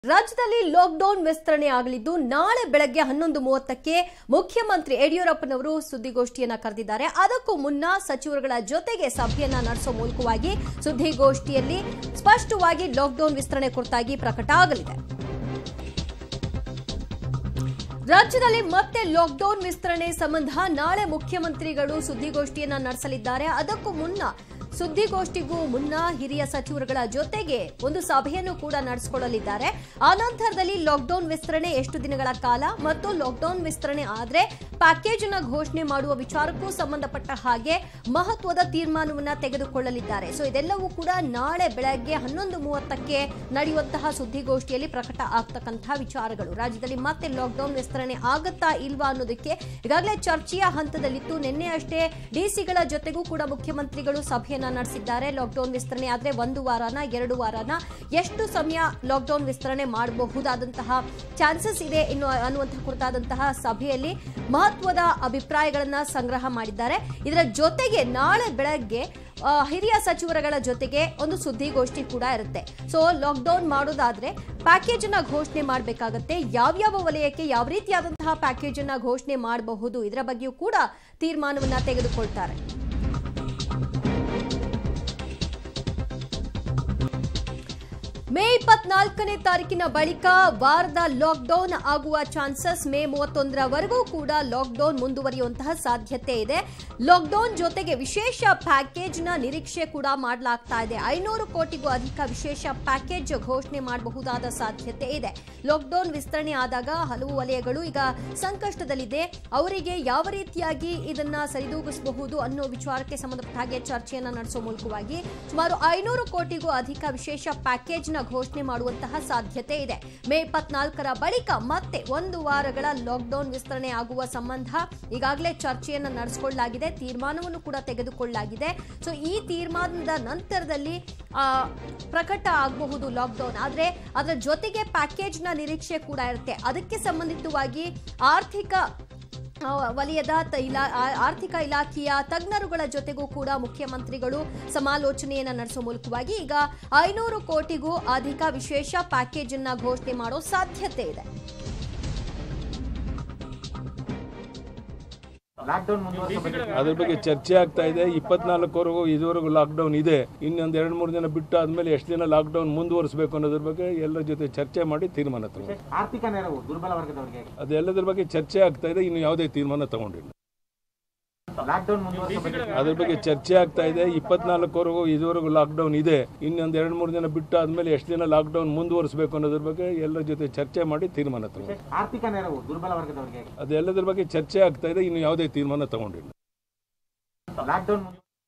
ರಾಜ್ಯದಲ್ಲಿ ಲಾಕ್ಡೌನ್ ವಿಸ್ತರಣೆ ಆಗಲಿದ್ದು ನಾಳೆ ಬೆಳಗ್ಗೆ ಹನ್ನೊಂದು ಮೂವತ್ತಕ್ಕೆ ಮುಖ್ಯಮಂತ್ರಿ ಯಡಿಯೂರಪ್ಪನವರು ಸುದ್ದಿಗೋಷ್ಠಿಯನ್ನ ಕರೆದಿದ್ದಾರೆ ಅದಕ್ಕೂ ಮುನ್ನ ಸಚಿವರುಗಳ ಜೊತೆಗೆ ಸಭೆಯನ್ನ ನಡೆಸುವ ಮೂಲಕವಾಗಿ ಸುದ್ದಿಗೋಷ್ಠಿಯಲ್ಲಿ ಸ್ಪಷ್ಟವಾಗಿ ಲಾಕ್ಡೌನ್ ವಿಸ್ತರಣೆ ಕುರಿತಾಗಿ ಪ್ರಕಟ ಆಗಲಿದೆ ರಾಜ್ಯದಲ್ಲಿ ಮತ್ತೆ ಲಾಕ್ಡೌನ್ ವಿಸ್ತರಣೆ ಸಂಬಂಧ ನಾಳೆ ಮುಖ್ಯಮಂತ್ರಿಗಳು ಸುದ್ದಿಗೋಷ್ಠಿಯನ್ನ ನಡೆಸಲಿದ್ದಾರೆ ಅದಕ್ಕೂ ಮುನ್ನ ಸುದ್ದಿಗೋಷ್ಠಿಗೂ ಮುನ್ನ ಹಿರಿಯ ಸಚಿವರುಗಳ ಜೊತೆಗೆ ಒಂದು ಸಭೆಯನ್ನು ಕೂಡ ನಡೆಸಿಕೊಳ್ಳಲಿದ್ದಾರೆ ಆ ನಂತರದಲ್ಲಿ ಲಾಕ್ಡೌನ್ ವಿಸ್ತರಣೆ ಎಷ್ಟು ದಿನಗಳ ಕಾಲ ಮತ್ತು ಲಾಕ್ಡೌನ್ ವಿಸ್ತರಣೆ ಆದ್ರೆ ಪ್ಯಾಕೇಜ್ ಅನ್ನ ಘೋಷಣೆ ಮಾಡುವ ವಿಚಾರಕ್ಕೂ ಸಂಬಂಧಪಟ್ಟ ಹಾಗೆ ಮಹತ್ವದ ತೀರ್ಮಾನವನ್ನ ತೆಗೆದುಕೊಳ್ಳಲಿದ್ದಾರೆ ಸೊ ಇದೆಲ್ಲವೂ ಕೂಡ ನಾಳೆ ಬೆಳಗ್ಗೆ ಹನ್ನೊಂದು ಮೂವತ್ತಕ್ಕೆ ನಡೆಯುವಂತಹ ಸುದ್ದಿಗೋಷ್ಠಿಯಲ್ಲಿ ಪ್ರಕಟ ಆಗ್ತಕ್ಕಂತಹ ವಿಚಾರಗಳು ರಾಜ್ಯದಲ್ಲಿ ಮತ್ತೆ ಲಾಕ್ಡೌನ್ ವಿಸ್ತರಣೆ ಆಗತ್ತಾ ಇಲ್ವಾ ಅನ್ನೋದಕ್ಕೆ ಈಗಾಗಲೇ ಚರ್ಚೆಯ ಹಂತದಲ್ಲಿತ್ತು ನಿನ್ನೆ ಅಷ್ಟೇ ಡಿಸಿಗಳ ಜೊತೆಗೂ ಕೂಡ ಮುಖ್ಯಮಂತ್ರಿಗಳು ಸಭೆಯನ್ನ ನಡೆಸಿದ್ದಾರೆ ಲಾಕ್ಡೌನ್ ವಿಸ್ತರಣೆ ಆದ್ರೆ ಒಂದು ವಾರನ ಎರಡು ವಾರನ ಎಷ್ಟು ಸಮಯ ಲಾಕ್ಡೌನ್ ವಿಸ್ತರಣೆ ಮಾಡಬಹುದಾದಂತಹ ಚಾನ್ಸಸ್ ಇದೆ ಇನ್ನು ಅನ್ನುವಂತಹ ಕುರಿತಾದಂತಹ ಸಭೆಯಲ್ಲಿ ಮಹತ್ವದ ಅಭಿಪ್ರಾಯಗಳನ್ನ ಸಂಗ್ರಹ ಮಾಡಿದ್ದಾರೆ ಇದರ ಜೊತೆಗೆ ನಾಳೆ ಬೆಳಗ್ಗೆ ಆ, ಹಿರಿಯ ಸಚಿವರುಗಳ ಜೊತೆಗೆ ಒಂದು ಸುದ್ದಿಗೋಷ್ಠಿ ಕೂಡ ಇರುತ್ತೆ ಸೊ ಲಾಕ್ಡೌನ್ ಮಾಡೋದಾದ್ರೆ ಪ್ಯಾಕೇಜ್ ಅನ್ನ ಘೋಷಣೆ ಮಾಡಬೇಕಾಗತ್ತೆ ಯಾವ್ಯಾವ ವಲಯಕ್ಕೆ ಯಾವ ರೀತಿಯಾದಂತಹ ಪ್ಯಾಕೇಜ್ ಅನ್ನ ಘೋಷಣೆ ಮಾಡಬಹುದು ಇದರ ಬಗ್ಗೆಯೂ ಕೂಡ ತೀರ್ಮಾನವನ್ನ ತೆಗೆದುಕೊಳ್ತಾರೆ ಮೇ ಇಪ್ಪತ್ನಾಲ್ಕನೇ ತಾರೀಕಿನ ಬಳಿಕ ವಾರದ ಲಾಕ್ಡೌನ್ ಆಗುವ ಚಾನ್ಸಸ್ ಮೇ ಮೂವತ್ತೊಂದರವರೆಗೂ ಕೂಡ ಲಾಕ್ಡೌನ್ ಮುಂದುವರಿಯುವಂತಹ ಸಾಧ್ಯತೆ ಇದೆ ಲಾಕ್ಡೌನ್ ಜೊತೆಗೆ ವಿಶೇಷ ಪ್ಯಾಕೇಜ್ನ ನಿರೀಕ್ಷೆ ಕೂಡ ಮಾಡಲಾಗ್ತಾ ಇದೆ ಐನೂರು ಕೋಟಿಗೂ ಅಧಿಕ ವಿಶೇಷ ಪ್ಯಾಕೇಜ್ ಘೋಷಣೆ ಮಾಡಬಹುದಾದ ಸಾಧ್ಯತೆ ಇದೆ ಲಾಕ್ಡೌನ್ ವಿಸ್ತರಣೆ ಆದಾಗ ಹಲವು ವಲಯಗಳು ಈಗ ಸಂಕಷ್ಟದಲ್ಲಿದೆ ಅವರಿಗೆ ಯಾವ ರೀತಿಯಾಗಿ ಇದನ್ನ ಸರಿದೂಗಿಸಬಹುದು ಅನ್ನೋ ವಿಚಾರಕ್ಕೆ ಸಂಬಂಧಪಟ್ಟ ಹಾಗೆ ಚರ್ಚೆಯನ್ನ ನಡೆಸುವ ಮೂಲಕವಾಗಿ ಸುಮಾರು ಐನೂರು ಕೋಟಿಗೂ ಅಧಿಕ ವಿಶೇಷ ಪ್ಯಾಕೇಜ್ನ ಘೋಷಣೆ ಮಾಡುವಂತಹ ಸಾಧ್ಯತೆ ಇದೆ ಮೇ ಇಪ್ಪತ್ನಾಲ್ಕರ ಬಳಿಕ ಮತ್ತೆ ಒಂದು ವಾರಗಳ ಲಾಕ್ಡೌನ್ ವಿಸ್ತರಣೆ ಆಗುವ ಸಂಬಂಧ ಈಗಾಗಲೇ ಚರ್ಚೆಯನ್ನ ನಡೆಸಿಕೊಳ್ಳಲಾಗಿದೆ ತೀರ್ಮಾನವನ್ನು ಕೂಡ ತೆಗೆದುಕೊಳ್ಳಲಾಗಿದೆ ಸೊ ಈ ತೀರ್ಮಾನದ ನಂತರದಲ್ಲಿ ಆ, ಪ್ರಕಟ ಆಗಬಹುದು ಲಾಕ್ಡೌನ್ ಆದ್ರೆ ಅದರ ಜೊತೆಗೆ ಪ್ಯಾಕೇಜ್ನ ನಿರೀಕ್ಷೆ ಕೂಡ ಇರುತ್ತೆ ಅದಕ್ಕೆ ಸಂಬಂಧಿತವಾಗಿ ಆರ್ಥಿಕ ಆ, ವಲಯದ ತ- ಇಲಾ ಆ- ಆರ್ಥಿಕ ಇಲಾಖೆಯ ತಜ್ಞರುಗಳ ಜೊತೆಗೂ ಕೂಡ ಮುಖ್ಯಮಂತ್ರಿಗಳು ಸಮಾಲೋಚನೆಯನ್ನ ನಡೆಸುವ ಮೂಲಕವಾಗಿ ಈಗ ಐನೂರು ಕೋಟಿಗೂ ಅಧಿಕ ವಿಶೇಷ ಪ್ಯಾಕೇಜ್ ಅನ್ನ ಘೋಷಣೆ ಮಾಡೋ ಸಾಧ್ಯತೆ ಇದೆ ಲಾಕ್ಡೌನ್ ಮುಂದುವರಿಸಬೇಕು ಅದ್ರ ಬಗ್ಗೆ ಚರ್ಚೆ ಆಗ್ತಾ ಇದೆ ಇಪ್ಪತ್ನಾಲ್ಕವರೆಗೂ ಇದುವರೆಗೂ ಲಾಕ್ಡೌನ್ ಇದೆ ಇನ್ನೊಂದು ಎರಡು ಮೂರು ದಿನ ಬಿಟ್ಟು ಆದ್ಮೇಲೆ ಎಷ್ಟು ದಿನ ಲಾಕ್ಡೌನ್ ಮುಂದುವರಿಸಬೇಕು ಅನ್ನೋದ್ರ ಬಗ್ಗೆ ಎಲ್ಲರ ಜೊತೆ ಚರ್ಚೆ ಮಾಡಿ ತೀರ್ಮಾನ ತಗೊಂಡು ಆರ್ಥಿಕ ನೆರವು ದುರ್ಬಲ ವರ್ಗದವರಿಗೆ ಅದೆಲ್ಲದ್ರ ಬಗ್ಗೆ ಚರ್ಚೆ ಆಗ್ತಾ ಇದೆ ಇನ್ನು ಯಾವುದೇ ತೀರ್ಮಾನ ತಗೊಂಡಿಲ್ಲ ಲಾಕ್ಡೌನ್ ಮುಂದುವರಿಸಬೇಕು ಅದ್ರ ಬಗ್ಗೆ ಚರ್ಚೆ ಆಗ್ತಾ ಇದೆ ಇಪ್ಪತ್ನಾಲ್ಕವರೆಗೂ ಇದುವರೆಗೂ ಲಾಕ್ಡೌನ್ ಇದೆ ಇನ್ನೊಂದು ಎರಡು ಮೂರು ದಿನ ಬಿಟ್ಟು ಆದ್ಮೇಲೆ ಎಷ್ಟು ದಿನ ಲಾಕ್ಡೌನ್ ಮುಂದುವರಿಸಬೇಕು ಅನ್ನೋದ್ರ ಬಗ್ಗೆ ಎಲ್ಲರ ಜೊತೆ ಚರ್ಚೆ ಮಾಡಿ ತೀರ್ಮಾನ ತಗೊಂಡು ಆರ್ಥಿಕ ನೆರವು ದುರ್ಬಲ ವರ್ಗದವರಿಗೆ ಅದೆಲ್ಲದ್ರ ಬಗ್ಗೆ ಚರ್ಚೆ ಆಗ್ತಾ ಇದೆ ಇನ್ನು ಯಾವುದೇ ತೀರ್ಮಾನ ತಗೊಂಡಿಲ್ಲ ಲಾಕ್ಡೌನ್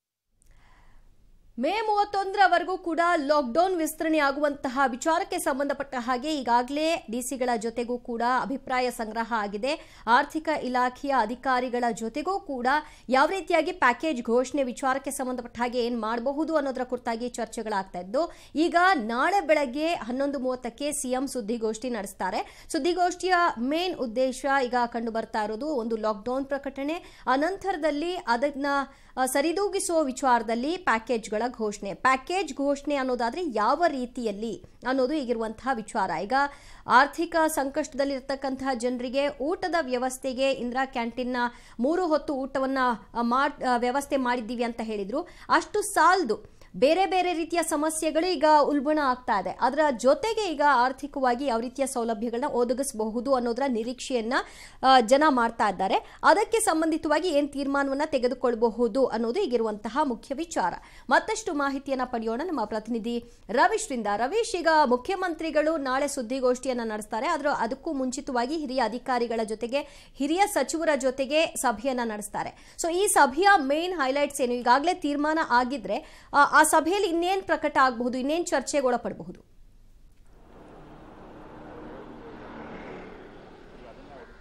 ಮೇ ಮೂವತ್ತೊಂದರವರೆಗೂ ಕೂಡ ಲಾಕ್ಡೌನ್ ವಿಸ್ತರಣೆ ಆಗುವಂತಹ ವಿಚಾರಕ್ಕೆ ಸಂಬಂಧಪಟ್ಟ ಹಾಗೆ ಈಗಾಗಲೇ ಡಿಸಿಗಳ ಜೊತೆಗೂ ಕೂಡ ಅಭಿಪ್ರಾಯ ಸಂಗ್ರಹ ಆಗಿದೆ ಆರ್ಥಿಕ ಇಲಾಖೆಯ ಅಧಿಕಾರಿಗಳ ಜೊತೆಗೂ ಕೂಡ ಯಾವ ರೀತಿಯಾಗಿ ಪ್ಯಾಕೇಜ್ ಘೋಷಣೆ ವಿಚಾರಕ್ಕೆ ಸಂಬಂಧಪಟ್ಟ ಹಾಗೆ ಏನ್ ಮಾಡಬಹುದು ಅನ್ನೋದರ ಕುರಿತಾಗಿ ಚರ್ಚೆಗಳಾಗ್ತಾ ಇದ್ದು ಈಗ ನಾಳೆ ಬೆಳಗ್ಗೆ ಹನ್ನೊಂದು ಮೂವತ್ತಕ್ಕೆ ಸಿಎಂ ಸುದ್ದಿಗೋಷ್ಠಿ ನಡೆಸ್ತಾರೆ ಸುದ್ದಿಗೋಷ್ಠಿಯ ಮೇನ್ ಉದ್ದೇಶ ಈಗ ಕಂಡು ಬರ್ತಾ ಇರೋದು ಒಂದು ಲಾಕ್ಡೌನ್ ಪ್ರಕಟಣೆ ಅನಂತರದಲ್ಲಿ ಅದನ್ನ ಆ, ಸರಿದೂಗಿಸುವ ವಿಚಾರದಲ್ಲಿ ಪ್ಯಾಕೇಜ್ಗಳ ಘೋಷಣೆ ಪ್ಯಾಕೇಜ್ ಘೋಷಣೆ ಅನ್ನೋದಾದ್ರೆ ಯಾವ ರೀತಿಯಲ್ಲಿ ಅನ್ನೋದು ಈಗಿರುವಂತಹ ವಿಚಾರ ಈಗ ಆರ್ಥಿಕ ಸಂಕಷ್ಟದಲ್ಲಿರ್ತಕ್ಕಂತಹ ಜನರಿಗೆ ಊಟದ ವ್ಯವಸ್ಥೆಗೆ ಇಂದಿರಾ ಕ್ಯಾಂಟೀನ್ನ ಮೂರು ಹೊತ್ತು ಊಟವನ್ನ ಆ, ಮಾಡ್ ಆ, ವ್ಯವಸ್ಥೆ ಮಾಡಿದ್ದೀವಿ ಅಂತ ಹೇಳಿದ್ರು ಅಷ್ಟು ಸಾಲದು ಬೇರೆ ಬೇರೆ ರೀತಿಯ ಸಮಸ್ಯೆಗಳು ಈಗ ಉಲ್ಬಣ ಆಗ್ತಾ ಇದೆ ಅದರ ಜೊತೆಗೆ ಈಗ ಆರ್ಥಿಕವಾಗಿ ಯಾವ ರೀತಿಯ ಸೌಲಭ್ಯಗಳನ್ನ ಒದಗಿಸಬಹುದು ಅನ್ನೋದರ ನಿರೀಕ್ಷೆಯನ್ನ ಆ, ಜನ ಮಾಡ್ತಾ ಇದ್ದಾರೆ ಅದಕ್ಕೆ ಸಂಬಂಧಿತವಾಗಿ ಏನ್ ತೀರ್ಮಾನವನ್ನ ತೆಗೆದುಕೊಳ್ಳಬಹುದು ಅನ್ನೋದು ಈಗಿರುವಂತಹ ಮುಖ್ಯ ವಿಚಾರ ಮತ್ತಷ್ಟು ಮಾಹಿತಿಯನ್ನ ಪಡೆಯೋಣ ನಮ್ಮ ಪ್ರತಿನಿಧಿ ರವೀಶ್ರಿಂದ ರವೀಶ್ ಈಗ ಮುಖ್ಯಮಂತ್ರಿಗಳು ನಾಳೆ ಸುದ್ದಿಗೋಷ್ಠಿಯನ್ನ ನಡೆಸ್ತಾರೆ ಆದ್ರೆ ಅದಕ್ಕೂ ಮುಂಚಿತವಾಗಿ ಹಿರಿಯ ಅಧಿಕಾರಿಗಳ ಜೊತೆಗೆ ಹಿರಿಯ ಸಚಿವರ ಜೊತೆಗೆ ಸಭೆಯನ್ನ ನಡೆಸ್ತಾರೆ ಸೊ ಈ ಸಭೆಯ ಮೇನ್ ಹೈಲೈಟ್ಸ್ ಏನು ಈಗಾಗಲೇ ತೀರ್ಮಾನ ಆಗಿದ್ರೆ ಆ, ಆ ಸಭೆಯಲ್ಲಿ ಇನ್ನೇನ್ ಪ್ರಕಟ ಆಗಬಹುದು ಇನ್ನೇನ್ ಚರ್ಚೆಗೆ ಒಳಪಡಬಹುದು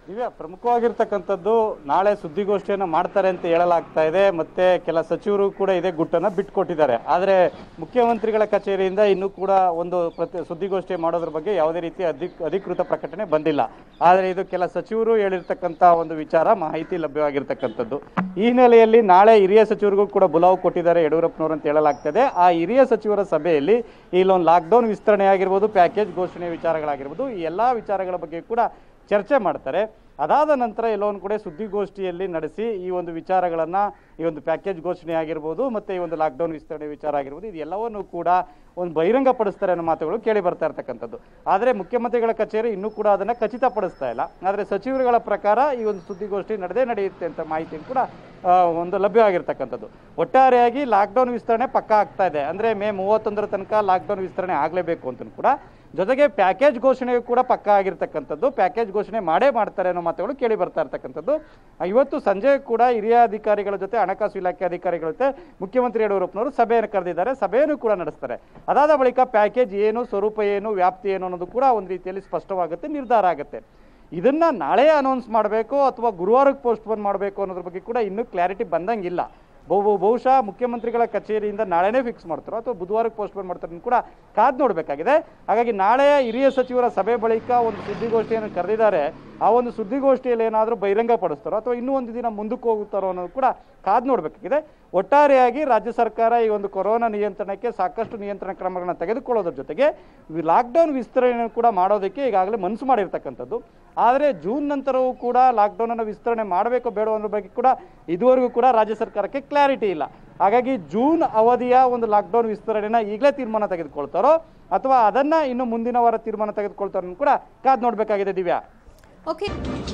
ದಿವ್ಯಾ ಪ್ರಮುಖವಾಗಿರ್ತಕ್ಕಂಥದ್ದು ನಾಳೆ ಸುದ್ದಿಗೋಷ್ಠಿಯನ್ನು ಮಾಡ್ತಾರೆ ಅಂತ ಹೇಳಲಾಗ್ತಾ ಇದೆ ಮತ್ತೆ ಕೆಲ ಸಚಿವರು ಕೂಡ ಇದೇ ಗುಟ್ಟನ್ನು ಬಿಟ್ಕೊಟ್ಟಿದ್ದಾರೆ ಆದರೆ ಮುಖ್ಯಮಂತ್ರಿಗಳ ಕಚೇರಿಯಿಂದ ಇನ್ನೂ ಕೂಡ ಒಂದು ಪ್ರತಿ ಸುದ್ದಿಗೋಷ್ಠಿ ಮಾಡೋದ್ರ ಬಗ್ಗೆ ಯಾವುದೇ ರೀತಿ ಅಧಿಕ್ ಅಧಿಕೃತ ಪ್ರಕಟಣೆ ಬಂದಿಲ್ಲ ಆದರೆ ಇದು ಕೆಲ ಸಚಿವರು ಹೇಳಿರ್ತಕ್ಕಂಥ ಒಂದು ವಿಚಾರ ಮಾಹಿತಿ ಲಭ್ಯವಾಗಿರ್ತಕ್ಕಂಥದ್ದು ಈ ಹಿನ್ನೆಲೆಯಲ್ಲಿ ನಾಳೆ ಹಿರಿಯ ಸಚಿವರಿಗೂ ಕೂಡ ಬುಲಾವ್ ಕೊಟ್ಟಿದ್ದಾರೆ ಯಡಿಯೂರಪ್ಪನವರು ಅಂತ ಹೇಳಲಾಗ್ತದೆ ಆ ಹಿರಿಯ ಸಚಿವರ ಸಭೆಯಲ್ಲಿ ಇಲ್ಲೊಂದು ಲಾಕ್ಡೌನ್ ವಿಸ್ತರಣೆ ಆಗಿರ್ಬೋದು ಪ್ಯಾಕೇಜ್ ಘೋಷಣೆ ವಿಚಾರಗಳಾಗಿರ್ಬೋದು ಈ ಎಲ್ಲ ವಿಚಾರಗಳ ಬಗ್ಗೆ ಕೂಡ ಚರ್ಚೆ ಮಾಡ್ತಾರೆ ಅದಾದ ನಂತರ ಎಲ್ಲೊಂದು ಕಡೆ ಸುದ್ದಿಗೋಷ್ಠಿಯಲ್ಲಿ ನಡೆಸಿ ಈ ಒಂದು ವಿಚಾರಗಳನ್ನು ಈ ಒಂದು ಪ್ಯಾಕೇಜ್ ಘೋಷಣೆ ಆಗಿರ್ಬೋದು ಮತ್ತು ಈ ಒಂದು ಲಾಕ್ಡೌನ್ ವಿಸ್ತರಣೆ ವಿಚಾರ ಆಗಿರ್ಬೋದು ಇದು ಎಲ್ಲವನ್ನೂ ಕೂಡ ಒಂದು ಬಹಿರಂಗಪಡಿಸ್ತಾರೆ ಅನ್ನೋ ಮಾತುಗಳು ಕೇಳಿ ಬರ್ತಾ ಇರ್ತಕ್ಕಂಥದ್ದು ಆದರೆ ಮುಖ್ಯಮಂತ್ರಿಗಳ ಕಚೇರಿ ಇನ್ನೂ ಕೂಡ ಅದನ್ನು ಖಚಿತಪಡಿಸ್ತಾ ಇಲ್ಲ ಆದರೆ ಸಚಿವರುಗಳ ಪ್ರಕಾರ ಈ ಒಂದು ಸುದ್ದಿಗೋಷ್ಠಿ ನಡೆದೇ ನಡೆಯುತ್ತೆ ಅಂತ ಮಾಹಿತಿ ಕೂಡ ಆ, ಒಂದು ಲಭ್ಯವಾಗಿರ್ತಕ್ಕಂಥದ್ದು ಒಟ್ಟಾರೆಯಾಗಿ ಲಾಕ್ಡೌನ್ ವಿಸ್ತರಣೆ ಪಕ್ಕಾ ಆಗ್ತಾ ಇದೆ ಅಂದರೆ ಮೇ ಮೂವತ್ತೊಂದರ ತನಕ ಲಾಕ್ಡೌನ್ ವಿಸ್ತರಣೆ ಆಗಲೇಬೇಕು ಅಂತ ಕೂಡ ಜೊತೆಗೆ ಪ್ಯಾಕೇಜ್ ಘೋಷಣೆಯು ಕೂಡ ಪಕ್ಕಾ ಆಗಿರ್ತಕ್ಕಂಥದ್ದು ಪ್ಯಾಕೇಜ್ ಘೋಷಣೆ ಮಾಡೇ ಮಾಡ್ತಾರೆ ಅನ್ನೋ ಮಾತುಗಳು ಕೇಳಿ ಬರ್ತಾ ಇರ್ತಕ್ಕಂಥದ್ದು ಇವತ್ತು ಸಂಜೆ ಕೂಡ ಹಿರಿಯ ಅಧಿಕಾರಿಗಳ ಜೊತೆ ಹಣಕಾಸು ಇಲಾಖೆ ಅಧಿಕಾರಿಗಳ ಜೊತೆ ಮುಖ್ಯಮಂತ್ರಿ ಯಡಿಯೂರಪ್ಪನವರು ಸಭೆಯನ್ನು ಕರೆದಿದ್ದಾರೆ ಸಭೆಯನ್ನು ಕೂಡ ನಡೆಸ್ತಾರೆ ಅದಾದ ಬಳಿಕ ಪ್ಯಾಕೇಜ್ ಏನು ಸ್ವರೂಪ ಏನು ವ್ಯಾಪ್ತಿ ಏನು ಅನ್ನೋದು ಕೂಡ ಒಂದು ರೀತಿಯಲ್ಲಿ ಸ್ಪಷ್ಟವಾಗುತ್ತೆ ನಿರ್ಧಾರ ಆಗುತ್ತೆ ಇದನ್ನ ನಾಳೆ ಅನೌನ್ಸ್ ಮಾಡಬೇಕು ಅಥವಾ ಗುರುವಾರಕ್ಕೆ ಪೋಸ್ಟ್ಪೋನ್ ಮಾಡಬೇಕು ಅನ್ನೋದ್ರ ಬಗ್ಗೆ ಕೂಡ ಇನ್ನೂ ಕ್ಲಾರಿಟಿ ಬಂದಂಗಿಲ್ಲ ಬಹು ಬಹುಶಃ ಮುಖ್ಯಮಂತ್ರಿಗಳ ಕಚೇರಿಯಿಂದ ನಾಳೆನೇ ಫಿಕ್ಸ್ ಮಾಡ್ತಾರೋ ಅಥವಾ ಬುಧವಾರಕ್ಕೆ ಪೋಸ್ಟ್ಪೋನ್ ಮಾಡ್ತಾರೆ ಅಂತ ಕೂಡ ಕಾದು ನೋಡಬೇಕಾಗಿದೆ ಹಾಗಾಗಿ ನಾಳೆ ಹಿರಿಯ ಸಚಿವರ ಸಭೆ ಬಳಿಕ ಒಂದು ಸುದ್ದಿಗೋಷ್ಠಿಯನ್ನು ಕರೆದಿದ್ದಾರೆ ಆ ಒಂದು ಸುದ್ದಿಗೋಷ್ಠಿಯಲ್ಲಿ ಏನಾದರೂ ಬಹಿರಂಗಪಡಿಸ್ತಾರೋ ಅಥವಾ ಇನ್ನೂ ಒಂದು ದಿನ ಮುಂದಕ್ಕೆ ಹೋಗುತ್ತಾರೋ ಅನ್ನೋದು ಕೂಡ ಕಾದು ನೋಡಬೇಕಾಗಿದೆ ಒಟ್ಟಾರೆಯಾಗಿ ರಾಜ್ಯ ಸರ್ಕಾರ ಈ ಒಂದು ಕೊರೋನಾ ನಿಯಂತ್ರಣಕ್ಕೆ ಸಾಕಷ್ಟು ನಿಯಂತ್ರಣ ಕ್ರಮಗಳನ್ನು ತೆಗೆದುಕೊಳ್ಳೋದ್ರ ಜೊತೆಗೆ ಲಾಕ್ಡೌನ್ ವಿಸ್ತರಣೆ ಕೂಡ ಮಾಡೋದಕ್ಕೆ ಈಗಾಗಲೇ ಮನಸ್ಸು ಮಾಡಿರ್ತಕ್ಕಂಥದ್ದು ಆದರೆ ಜೂನ್ ನಂತರವೂ ಕೂಡ ಲಾಕ್ಡೌನನ್ನು ವಿಸ್ತರಣೆ ಮಾಡಬೇಕು ಬೇಡ ಅನ್ನೋ ಬಗ್ಗೆ ಕೂಡ ಇದುವರೆಗೂ ಕೂಡ ರಾಜ್ಯ ಸರ್ಕಾರಕ್ಕೆ ಕ್ಲಾರಿಟಿ ಇಲ್ಲ ಹಾಗಾಗಿ ಜೂನ್ ಅವಧಿಯ ಒಂದು ಲಾಕ್ಡೌನ್ ವಿಸ್ತರಣೆನ ಈಗಲೇ ತೀರ್ಮಾನ ತೆಗೆದುಕೊಳ್ತಾರೋ ಅಥವಾ ಅದನ್ನ ಇನ್ನು ಮುಂದಿನ ವಾರ ತೀರ್ಮಾನ ತೆಗೆದುಕೊಳ್ತಾರೋ ಅನ್ನೋದು ಕೂಡ ಕಾದು ನೋಡಬೇಕಾಗಿದೆ ದಿವ್ಯಾ ಓಕೆ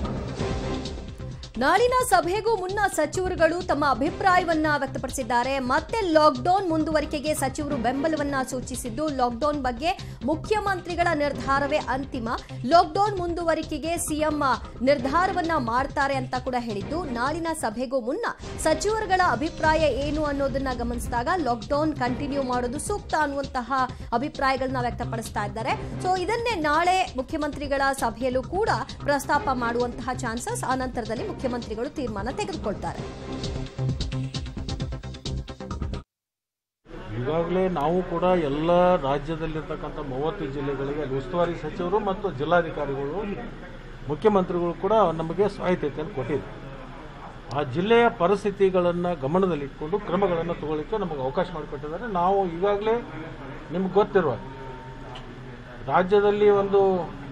ನಾಳಿನ ಸಭೆಗೂ ಮುನ್ನ ಸಚಿವರುಗಳು ತಮ್ಮ ಅಭಿಪ್ರಾಯವನ್ನ ವ್ಯಕ್ತಪಡಿಸಿದ್ದಾರೆ ಮತ್ತೆ ಲಾಕ್ಡೌನ್ ಮುಂದುವರಿಕೆಗೆ ಸಚಿವರು ಬೆಂಬಲವನ್ನ ಸೂಚಿಸಿದ್ದು ಲಾಕ್ಡೌನ್ ಬಗ್ಗೆ ಮುಖ್ಯಮಂತ್ರಿಗಳ ನಿರ್ಧಾರವೇ ಅಂತಿಮ ಲಾಕ್ಡೌನ್ ಮುಂದುವರಿಕೆಗೆ ಸಿಎಂ ನಿರ್ಧಾರವನ್ನ ಮಾಡ್ತಾರೆ ಅಂತ ಕೂಡ ಹೇಳಿದ್ದು ನಾಳಿನ ಸಭೆಗೂ ಮುನ್ನ ಸಚಿವರುಗಳ ಅಭಿಪ್ರಾಯ ಏನು ಅನ್ನೋದನ್ನ ಗಮನಿಸಿದಾಗ ಲಾಕ್ಡೌನ್ ಕಂಟಿನ್ಯೂ ಮಾಡೋದು ಸೂಕ್ತ ಅನ್ನುವಂತಹ ಅಭಿಪ್ರಾಯಗಳನ್ನ ವ್ಯಕ್ತಪಡಿಸ್ತಾ ಇದ್ದಾರೆ ಸೊ ಇದನ್ನೇ ನಾಳೆ ಮುಖ್ಯಮಂತ್ರಿಗಳ ಸಭೆಯಲ್ಲೂ ಕೂಡ ಪ್ರಸ್ತಾಪ ಮಾಡುವಂತಹ ಚಾನ್ಸಸ್ ಆ ನಂತರದಲ್ಲಿ ಮುಖ್ಯಮಂತ್ರಿಗಳು ತೀರ್ಮಾನ ತೆಗೆದುಕೊಳ್ತಾರೆ ಈಗಾಗಲೇ ನಾವು ಕೂಡ ಎಲ್ಲ ರಾಜ್ಯದಲ್ಲಿರ್ತಕ್ಕಂಥ ಮೂವತ್ತು ಜಿಲ್ಲೆಗಳಿಗೆ ಅಲ್ಲಿ ಉಸ್ತುವಾರಿ ಸಚಿವರು ಮತ್ತು ಜಿಲ್ಲಾಧಿಕಾರಿಗಳು ಮುಖ್ಯಮಂತ್ರಿಗಳು ಕೂಡ ನಮಗೆ ಸ್ವಾಯತ್ತತೆಯನ್ನು ಕೊಟ್ಟಿದ್ದಾರೆ ಆ ಜಿಲ್ಲೆಯ ಪರಿಸ್ಥಿತಿಗಳನ್ನು ಗಮನದಲ್ಲಿಟ್ಕೊಂಡು ಕ್ರಮಗಳನ್ನು ತಗೊಳ್ಳಿಕ್ಕೆ ನಮಗೆ ಅವಕಾಶ ಮಾಡಿಕೊಟ್ಟಿದ್ದಾರೆ ನಾವು ಈಗಾಗಲೇ ನಿಮ್ಗೆ ಗೊತ್ತಿರುವ ರಾಜ್ಯದಲ್ಲಿ ಒಂದು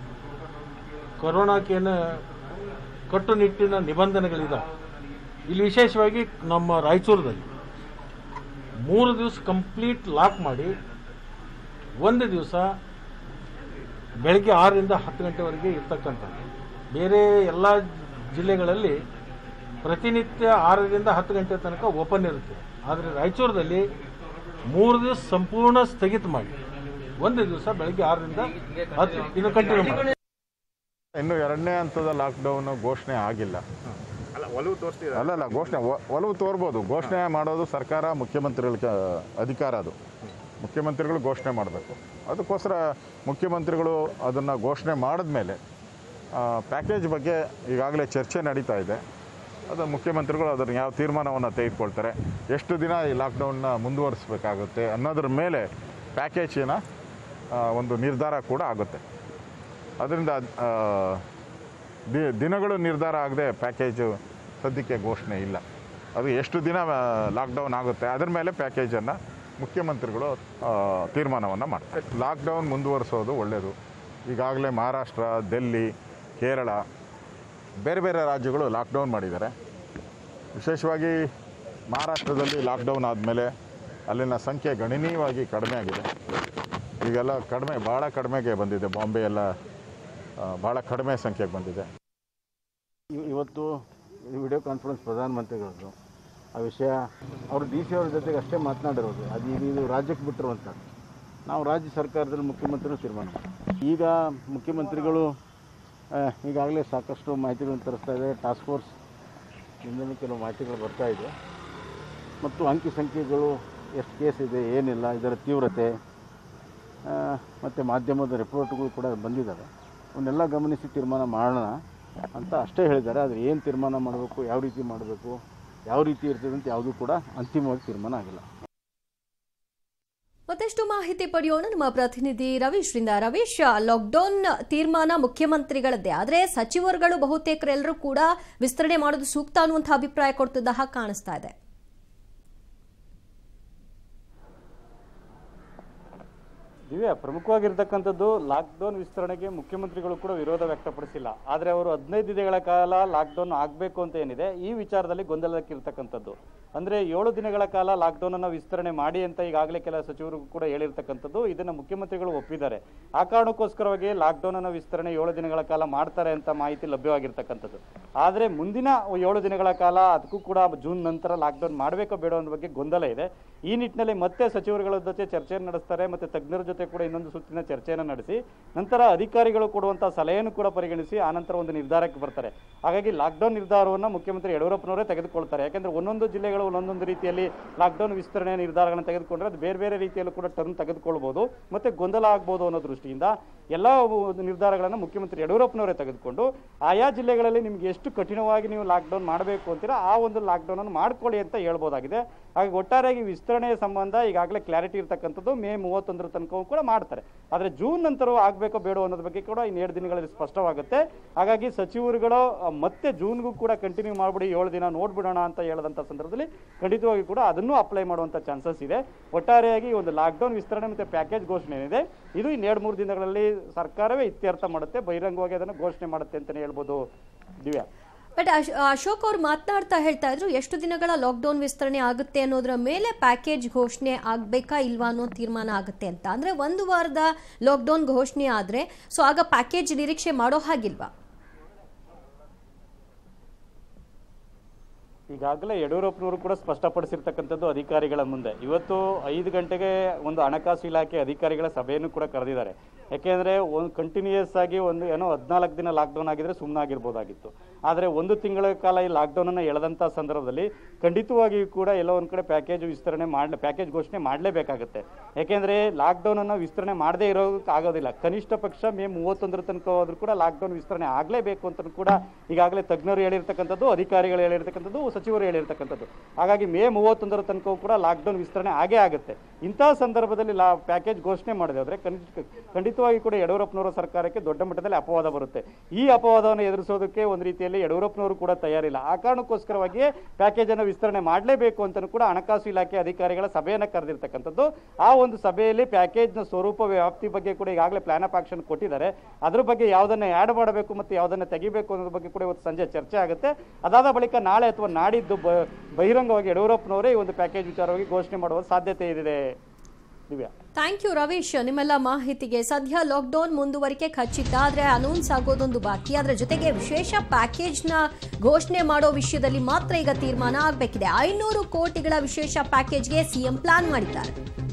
ಕೊರೋನಾಕ್ಕೇನು ಕಟ್ಟುನಿಟ್ಟಿನ ನಿಬಂಧನೆಗಳಿದ್ದಾವೆ ಇಲ್ಲಿ ವಿಶೇಷವಾಗಿ ನಮ್ಮ ರಾಯಚೂರದಲ್ಲಿ ಮೂರು ದಿವಸ ಕಂಪ್ಲೀಟ್ ಲಾಕ್ ಮಾಡಿ ಒಂದು ದಿವಸ ಬೆಳಗ್ಗೆ ಆರರಿಂದ ಹತ್ತು ಗಂಟೆವರೆಗೆ ಇರ್ತಕ್ಕಂಥದ್ದು ಬೇರೆ ಎಲ್ಲ ಜಿಲ್ಲೆಗಳಲ್ಲಿ ಪ್ರತಿನಿತ್ಯ ಆರರಿಂದ ಹತ್ತು ಗಂಟೆ ತನಕ ಓಪನ್ ಇರುತ್ತೆ ಆದರೆ ರಾಯಚೂರದಲ್ಲಿ ಮೂರು ದಿವಸ ಸಂಪೂರ್ಣ ಸ್ಥಗಿತ ಮಾಡಿ ಒಂದು ದಿವಸ ಬೆಳಗ್ಗೆ ಆರರಿಂದ ಹತ್ತು ಇದು ಕಂಟಿನ್ಯೂ ಮಾಡಿ ಇನ್ನು ಎರಡನೇ ಹಂತದ ಲಾಕ್ಡೌನ್ ಘೋಷಣೆ ಆಗಿಲ್ಲ ಅಲ್ಲ ಅಲ್ಲ ಘೋಷಣೆ ಒ- ಒಲವು ತೋರ್ಬೋದು ಘೋಷಣೆ ಮಾಡೋದು ಸರ್ಕಾರ ಮುಖ್ಯಮಂತ್ರಿಗಳ ಕ- ಅಧಿಕಾರ ಅದು ಮುಖ್ಯಮಂತ್ರಿಗಳು ಘೋಷಣೆ ಮಾಡಬೇಕು ಅದಕ್ಕೋಸ್ಕರ ಮುಖ್ಯಮಂತ್ರಿಗಳು ಅದನ್ನು ಘೋಷಣೆ ಮಾಡಿದ್ಮೇಲೆ ಪ್ಯಾಕೇಜ್ ಬಗ್ಗೆ ಈಗಾಗಲೇ ಚರ್ಚೆ ನಡೀತಾ ಇದೆ ಅದು ಮುಖ್ಯಮಂತ್ರಿಗಳು ಅದನ್ನು ಯಾವ ತೀರ್ಮಾನವನ್ನು ತೆಗೆದುಕೊಳ್ತಾರೆ ಎಷ್ಟು ದಿನ ಈ ಲಾಕ್ಡೌನ್ನ ಮುಂದುವರಿಸಬೇಕಾಗುತ್ತೆ ಅನ್ನೋದ್ರ ಮೇಲೆ ಪ್ಯಾಕೇಜಿನ ಆ, ಒಂದು ನಿರ್ಧಾರ ಕೂಡ ಆಗುತ್ತೆ ಅದರಿಂದ ಆ, ದಿ- ದಿನಗಳು ನಿರ್ಧಾರ ಆಗದೆ ಪ್ಯಾಕೇಜು ಸದ್ಯಕ್ಕೆ ಘೋಷಣೆ ಇಲ್ಲ ಅದು ಎಷ್ಟು ದಿನ ಲಾಕ್ಡೌನ್ ಆಗುತ್ತೆ ಅದರ ಮೇಲೆ ಪ್ಯಾಕೇಜನ್ನು ಮುಖ್ಯಮಂತ್ರಿಗಳು ತೀರ್ಮಾನವನ್ನು ಮಾಡ್ತಾರೆ ಲಾಕ್ಡೌನ್ ಮುಂದುವರಿಸೋದು ಒಳ್ಳೆಯದು ಈಗಾಗಲೇ ಮಹಾರಾಷ್ಟ್ರ ದೆಲ್ಲಿ ಕೇರಳ ಬೇರೆ ಬೇರೆ ರಾಜ್ಯಗಳು ಲಾಕ್ಡೌನ್ ಮಾಡಿದ್ದಾರೆ ವಿಶೇಷವಾಗಿ ಮಹಾರಾಷ್ಟ್ರದಲ್ಲಿ ಲಾಕ್ಡೌನ್ ಆದಮೇಲೆ ಅಲ್ಲಿನ ಸಂಖ್ಯೆ ಗಣನೀಯವಾಗಿ ಕಡಿಮೆ ಆಗಿದೆ ಈಗೆಲ್ಲ ಕಡಿಮೆ ಭಾಳ ಕಡಿಮೆಗೆ ಬಂದಿದೆ ಬಾಂಬೆ ಎಲ್ಲ ಆ, ಭಾಳ ಕಡಿಮೆ ಸಂಖ್ಯೆಗೆ ಬಂದಿದೆ ಇವ್- ಇವತ್ತು ವಿಡಿಯೋ ಕಾನ್ಫರೆನ್ಸ್ ಪ್ರಧಾನಮಂತ್ರಿಗಳದ್ದು ಆ ವಿಷಯ ಅವರು ಡಿ ಸಿ ಅವ್ರ ಜೊತೆಗೆ ಅಷ್ಟೇ ಮಾತನಾಡಿರೋದು ಅದು ಇದು ಇದು ರಾಜ್ಯಕ್ಕೆ ಬಿಟ್ಟಿರುವಂಥದ್ದು ನಾವು ರಾಜ್ಯ ಸರ್ಕಾರದಲ್ಲಿ ಮುಖ್ಯಮಂತ್ರಿಗಳು ತೀರ್ಮಾನ ಮಾಡ್ತೀವಿ. ಈಗ ಮುಖ್ಯಮಂತ್ರಿಗಳು ಆ, ಈಗಾಗಲೇ ಸಾಕಷ್ಟು ಮಾಹಿತಿಗಳನ್ನು ತರಿಸ್ತಾ ಇದೆ ಟಾಸ್ಕ್ ಫೋರ್ಸ್ ಇಂದಲೂ ಕೆಲವು ಮಾಹಿತಿಗಳು ಬರ್ತಾ ಇದೆ ಮತ್ತು ಅಂಕಿ ಸಂಖ್ಯೆಗಳು ಎಷ್ಟು ಕೇಸ್ ಇದೆ ಏನಿಲ್ಲ ಇದರ ತೀವ್ರತೆ ಮತ್ತು ಮಾಧ್ಯಮದ ರಿಪೋರ್ಟ್ಗಳು ಕೂಡ ಬಂದಿದ್ದಾವೆ ಅವನ್ನೆಲ್ಲ ಗಮನಿಸಿ ತೀರ್ಮಾನ ಮಾಡೋಣ ಅಂತ ಅಷ್ಟೇ ಹೇಳಿದ್ದಾರೆ ಆದರೆ ಏನು ತೀರ್ಮಾನ ಮಾಡಬೇಕು ಯಾವ ರೀತಿ ಮಾಡಬೇಕು ಯಾವ ರೀತಿ ಇರ್ತದೆ ಅಂತ ಯಾವುದೂ ಕೂಡ ಅಂತಿಮವಾಗಿ ತೀರ್ಮಾನ ಆಗಿಲ್ಲ ಮತ್ತಷ್ಟು ಮಾಹಿತಿ ಪಡೆಯೋಣ ನಮ್ಮ ಪ್ರತಿನಿಧಿ ರವೀಶ್ರಿಂದ ರವೀಶ್ ಲಾಕ್ಡೌನ್ ತೀರ್ಮಾನ ಮುಖ್ಯಮಂತ್ರಿಗಳದ್ದೇ ಆದರೆ ಸಚಿವರುಗಳು ಬಹುತೇಕರೆಲ್ಲರೂ ಕೂಡ ವಿಸ್ತರಣೆ ಮಾಡೋದು ಸೂಕ್ತ ಅನ್ನುವಂಥ ಅಭಿಪ್ರಾಯ ಕೊಡ್ತಿದ್ದ ಹಾಗೆ ಕಾಣಿಸ್ತಾ ಇದೆ ದಿವ್ಯಾ ಪ್ರಮುಖವಾಗಿರ್ತಕ್ಕಂಥದ್ದು ಲಾಕ್ಡೌನ್ ವಿಸ್ತರಣೆಗೆ ಮುಖ್ಯಮಂತ್ರಿಗಳು ಕೂಡ ವಿರೋಧ ವ್ಯಕ್ತಪಡಿಸಿಲ್ಲ ಆದರೆ ಅವರು ಹದಿನೈದು ದಿನಗಳ ಕಾಲ ಲಾಕ್ಡೌನ್ ಆಗಬೇಕು ಅಂತ ಏನಿದೆ ಈ ವಿಚಾರದಲ್ಲಿ ಗೊಂದಲಕ್ಕಿರ್ತಕ್ಕಂಥದ್ದು ಅಂದರೆ ಏಳು ದಿನಗಳ ಕಾಲ ಲಾಕ್ಡೌನ್ ಅನ್ನು ವಿಸ್ತರಣೆ ಮಾಡಿ ಅಂತ ಈಗಾಗಲೇ ಕೆಲ ಸಚಿವರು ಕೂಡ ಹೇಳಿರ್ತಕ್ಕಂಥದ್ದು ಇದನ್ನು ಮುಖ್ಯಮಂತ್ರಿಗಳು ಒಪ್ಪಿದ್ದಾರೆ ಆ ಕಾರಣಕ್ಕೋಸ್ಕರವಾಗಿ ಲಾಕ್ಡೌನ್ ಅನ್ನು ವಿಸ್ತರಣೆ ಏಳು ದಿನಗಳ ಕಾಲ ಮಾಡ್ತಾರೆ ಅಂತ ಮಾಹಿತಿ ಲಭ್ಯವಾಗಿರ್ತಕ್ಕಂಥದ್ದು ಆದರೆ ಮುಂದಿನ ಏಳು ದಿನಗಳ ಕಾಲ ಅದಕ್ಕೂ ಕೂಡ ಜೂನ್ ನಂತರ ಲಾಕ್ಡೌನ್ ಮಾಡಬೇಕೋ ಬೇಡೋ ಅನ್ನೋ ಬಗ್ಗೆ ಗೊಂದಲ ಇದೆ ಈ ನಿಟ್ಟಿನಲ್ಲಿ ಮತ್ತೆ ಸಚಿವರುಗಳ ಜೊತೆ ಚರ್ಚೆಯನ್ನು ನಡೆಸ್ತಾರೆ ಮತ್ತೆ ತಜ್ಞರ ಜೊತೆ ಕೂಡ ಇನ್ನೊಂದು ಸುತ್ತಿನ ಚರ್ಚೆಯನ್ನು ನಡೆಸಿ ನಂತರ ಅಧಿಕಾರಿಗಳು ಕೊಡುವಂತಹ ಸಲಹೆಯನ್ನು ಕೂಡ ಪರಿಗಣಿಸಿ ಆನಂತರ ಒಂದು ನಿರ್ಧಾರಕ್ಕೆ ಬರ್ತಾರೆ ಹಾಗಾಗಿ ಲಾಕ್ಡೌನ್ ನಿರ್ಧಾರವನ್ನು ಮುಖ್ಯಮಂತ್ರಿ ಯಡಿಯೂರಪ್ಪನವರೇ ತೆಗೆದುಕೊಳ್ತಾರೆ ಯಾಕಂದ್ರೆ ಒಂದೊಂದು ಜಿಲ್ಲೆಗಳು ಒಂದೊಂದು ರೀತಿಯಲ್ಲಿ ಲಾಕ್ಡೌನ್ ವಿಸ್ತರಣೆ ನಿರ್ಧಾರಗಳನ್ನು ತೆಗೆದುಕೊಂಡ್ರೆ ಅದು ಬೇರೆ ಬೇರೆ ರೀತಿಯಲ್ಲೂ ಕೂಡ ಟರ್ನ್ ತೆಗೆದುಕೊಳ್ಬೋದು ಮತ್ತೆ ಗೊಂದಲ ಆಗ್ಬೋದು ಅನ್ನೋ ದೃಷ್ಟಿಯಿಂದ ಎಲ್ಲ ನಿರ್ಧಾರಗಳನ್ನು ಮುಖ್ಯಮಂತ್ರಿ ಯಡಿಯೂರಪ್ಪನವರೇ ತೆಗೆದುಕೊಂಡು ಆಯಾ ಜಿಲ್ಲೆಗಳಲ್ಲಿ ನಿಮ್ಗೆ ಎಷ್ಟು ಕಠಿಣವಾಗಿ ನೀವು ಲಾಕ್ಡೌನ್ ಮಾಡಬೇಕು ಅಂತೀರಾ ಆ ಒಂದು ಲಾಕ್ಡೌನ್ ಅನ್ನು ಮಾಡ್ಕೊಳ್ಳಿ ಅಂತ ಹೇಳ್ಬೋದಾಗಿದೆ ಹಾಗೆ ಒಟ್ಟಾರೆಯಾಗಿ ವಿಸ್ತರಣೆಯ ಸಂಬಂಧ ಈಗಾಗಲೇ ಕ್ಲಾರಿಟಿ ಇರ್ತಕ್ಕಂಥದ್ದು ಮೇ ಮೂವತ್ತೊಂದರ ತನಕ ಕೂಡ ಮಾಡ್ತಾರೆ ಆದರೆ ಜೂನ್ ನಂತರ ಆಗಬೇಕೋ ಬೇಡೋ ಅನ್ನೋದ್ರ ಬಗ್ಗೆ ಕೂಡ ಇನ್ನೆರಡು ದಿನಗಳಲ್ಲಿ ಸ್ಪಷ್ಟವಾಗುತ್ತೆ ಹಾಗಾಗಿ ಸಚಿವರುಗಳು ಆ, ಮತ್ತೆ ಜೂನ್ಗೂ ಕೂಡ ಕಂಟಿನ್ಯೂ ಮಾಡ್ಬಿಡಿ ಏಳು ದಿನ ನೋಡ್ಬಿಡೋಣ ಅಂತ ಹೇಳದಂಥ ಸಂದರ್ಭದಲ್ಲಿ ಖಂಡಿತವಾಗಿ ಕೂಡ ಅದನ್ನು ಅಪ್ಲೈ ಮಾಡುವಂಥ ಚಾನ್ಸಸ್ ಇದೆ ಒಟ್ಟಾರೆಯಾಗಿ ಒಂದು ಲಾಕ್ಡೌನ್ ವಿಸ್ತರಣೆ ಮತ್ತು ಪ್ಯಾಕೇಜ್ ಘೋಷಣೆ ಏನಿದೆ ಇದು ಇನ್ನೆರಡು ಮೂರು ದಿನಗಳಲ್ಲಿ ಸರ್ಕಾರವೇ ಇತ್ಯರ್ಥ ಮಾಡುತ್ತೆ ಬಹಿರಂಗವಾಗಿ ಅದನ್ನು ಘೋಷಣೆ ಮಾಡುತ್ತೆ ಅಂತಲೇ ಹೇಳ್ಬೋದು ದಿವ್ಯಾ ಬಟ್ ಅಶೋಕ್ ಅವ್ರು ಮಾತನಾಡ್ತಾ ಹೇಳ್ತಾ ಇದ್ರು ಎಷ್ಟು ದಿನಗಳ ಲಾಕ್ಡೌನ್ ವಿಸ್ತರಣೆ ಆಗುತ್ತೆ ಅನ್ನೋದ್ರ ಮೇಲೆ ಪ್ಯಾಕೇಜ್ ಘೋಷಣೆ ಆಗ್ಬೇಕಾ ಇಲ್ವಾ ಅನ್ನೋ ತೀರ್ಮಾನ ಆಗುತ್ತೆ ಅಂತ ಅಂದ್ರೆ ಒಂದು ವಾರದ ಲಾಕ್ಡೌನ್ ಘೋಷಣೆ ಆದ್ರೆ ಸೊ ಆಗ ಪ್ಯಾಕೇಜ್ ನಿರೀಕ್ಷೆ ಮಾಡೋ ಹಾಗಿಲ್ವಾ ಈಗಾಗಲೇ ಯಡಿಯೂರಪ್ಪನವರು ಕೂಡ ಸ್ಪಷ್ಟಪಡಿಸಿರ್ತಕ್ಕಂಥದ್ದು ಅಧಿಕಾರಿಗಳ ಮುಂದೆ ಇವತ್ತು ಐದು ಗಂಟೆಗೆ ಒಂದು ಹಣಕಾಸು ಇಲಾಖೆ ಅಧಿಕಾರಿಗಳ ಸಭೆಯನ್ನು ಕೂಡ ಕರೆದಿದ್ದಾರೆ ಯಾಕೆಂದರೆ ಒಂದು ಕಂಟಿನ್ಯೂಯಸ್ ಆಗಿ ಒಂದು ಏನೋ ಹದಿನಾಲ್ಕು ದಿನ ಲಾಕ್ಡೌನ್ ಆಗಿದ್ರೆ ಸುಮ್ಮನಾಗಿರ್ಬೋದಾಗಿತ್ತು ಆದರೆ ಒಂದು ತಿಂಗಳ ಕಾಲ ಈ ಲಾಕ್ಡೌನನ್ನು ಎಳೆದಂಥ ಸಂದರ್ಭದಲ್ಲಿ ಖಂಡಿತವಾಗಿಯೂ ಕೂಡ ಎಲ್ಲೋ ಒಂದು ಕಡೆ ಪ್ಯಾಕೇಜ್ ವಿಸ್ತರಣೆ ಮಾಡಿ ಪ್ಯಾಕೇಜ್ ಘೋಷಣೆ ಮಾಡಲೇಬೇಕಾಗುತ್ತೆ ಯಾಕೆಂದರೆ ಲಾಕ್ಡೌನನ್ನು ವಿಸ್ತರಣೆ ಮಾಡದೇ ಇರೋದಕ್ಕೆ ಆಗೋದಿಲ್ಲ ಕನಿಷ್ಠ ಪಕ್ಷ ಮೇ ಮೂವತ್ತೊಂದರ ತನಕ ಹೋದ್ರೂ ಕೂಡ ಲಾಕ್ಡೌನ್ ವಿಸ್ತರಣೆ ಆಗಲೇಬೇಕು ಅಂತ ಕೂಡ ಈಗಾಗಲೇ ತಜ್ಞರು ಹೇಳಿರ್ತಕ್ಕಂಥದ್ದು ಅಧಿಕಾರಿಗಳು ಹೇಳಿರ್ತಕ್ಕಂಥದ್ದು ಸಚಿವರು ಹೇಳಿರ್ತಕ್ಕಂಥದ್ದು ಹಾಗಾಗಿ ಮೇ ಮೂವತ್ತೊಂದರ ತನಕವೂ ಕೂಡ ಲಾಕ್ಡೌನ್ ವಿಸ್ತರಣೆ ಆಗೇ ಆಗುತ್ತೆ ಇಂತಹ ಸಂದರ್ಭದಲ್ಲಿ ಲಾ ಪ್ಯಾಕೇಜ್ ಘೋಷಣೆ ಮಾಡಿದೆ ಆದರೆ ಖಂಡಿತ ಖಂಡಿತವಾಗಿ ಕೂಡ ಯಡಿಯೂರಪ್ಪನವರ ಸರ್ಕಾರಕ್ಕೆ ದೊಡ್ಡ ಮಟ್ಟದಲ್ಲಿ ಅಪವಾದ ಬರುತ್ತೆ ಈ ಅಪವಾದವನ್ನು ಎದುರಿಸೋದಕ್ಕೆ ಒಂದು ರೀತಿಯಲ್ಲಿ ಯಡಿಯೂರಪ್ಪನವರು ಕೂಡ ತಯಾರಿಲ್ಲ ಆ ಕಾರಣಕ್ಕೋಸ್ಕರವಾಗಿಯೇ ಪ್ಯಾಕೇಜ್ ಅನ್ನು ವಿಸ್ತರಣೆ ಮಾಡಲೇಬೇಕು ಅಂತಲೂ ಕೂಡ ಹಣಕಾಸು ಇಲಾಖೆ ಅಧಿಕಾರಿಗಳ ಸಭೆಯನ್ನು ಕರೆದಿರ್ತಕ್ಕಂಥದ್ದು ಆ ಒಂದು ಸಭೆಯಲ್ಲಿ ಪ್ಯಾಕೇಜ್ನ ಸ್ವರೂಪ ವ್ಯಾಪ್ತಿ ಬಗ್ಗೆ ಕೂಡ ಈಗಾಗಲೇ ಪ್ಲಾನ್ ಆಫ್ ಆಕ್ಷನ್ ಕೊಟ್ಟಿದ್ದಾರೆ ಅದ್ರ ಬಗ್ಗೆ ಯಾವುದನ್ನ ಆ್ಯಡ್ ಮಾಡಬೇಕು ಮತ್ತು ಯಾವುದನ್ನ ತೆಗಿಬೇಕು ಅನ್ನೋದ್ರ ಬಗ್ಗೆ ಕೂಡ ಇವತ್ತು ಸಂಜೆ ಚರ್ಚೆ ಆಗುತ್ತೆ ಅದಾದ ಬಳಿಕ ನಾಳೆ ಅಥವಾ ನಾಡಿದ್ದು ಬ- ಬಹಿರಂಗವಾಗಿ ಯಡಿಯೂರಪ್ಪನವರೇ ಈ ಒಂದು ಪ್ಯಾಕೇಜ್ ವಿಚಾರವಾಗಿ ಘೋಷಣೆ ಮಾಡುವ ಸಾಧ್ಯತೆ ಇದೆ ದಿವ್ಯಾ ಥ್ಯಾಂಕ್ ಯು ರವೀಶ್ ನಿಮ್ಮೆಲ್ಲ ಮಾಹಿತಿಗೆ ಸದ್ಯ ಲಾಕ್ಡೌನ್ ಮುಂದುವರಿಕೆ ಖಚಿತ ಆದ್ರೆ ಅನೌನ್ಸ್ ಆಗೋದೊಂದು ಬಾಕಿ ಅದರ ಜೊತೆಗೆ ವಿಶೇಷ ಪ್ಯಾಕೇಜ್ನ ಘೋಷಣೆ ಮಾಡೋ ವಿಷಯದಲ್ಲಿ ಮಾತ್ರ ಈಗ ತೀರ್ಮಾನ ಆಗಬೇಕಿದೆ ಐನೂರು ಕೋಟಿಗಳ ವಿಶೇಷ ಪ್ಯಾಕೇಜ್ಗೆ ಸಿಎಂ ಪ್ಲಾನ್ ಮಾಡಿದ್ದಾರೆ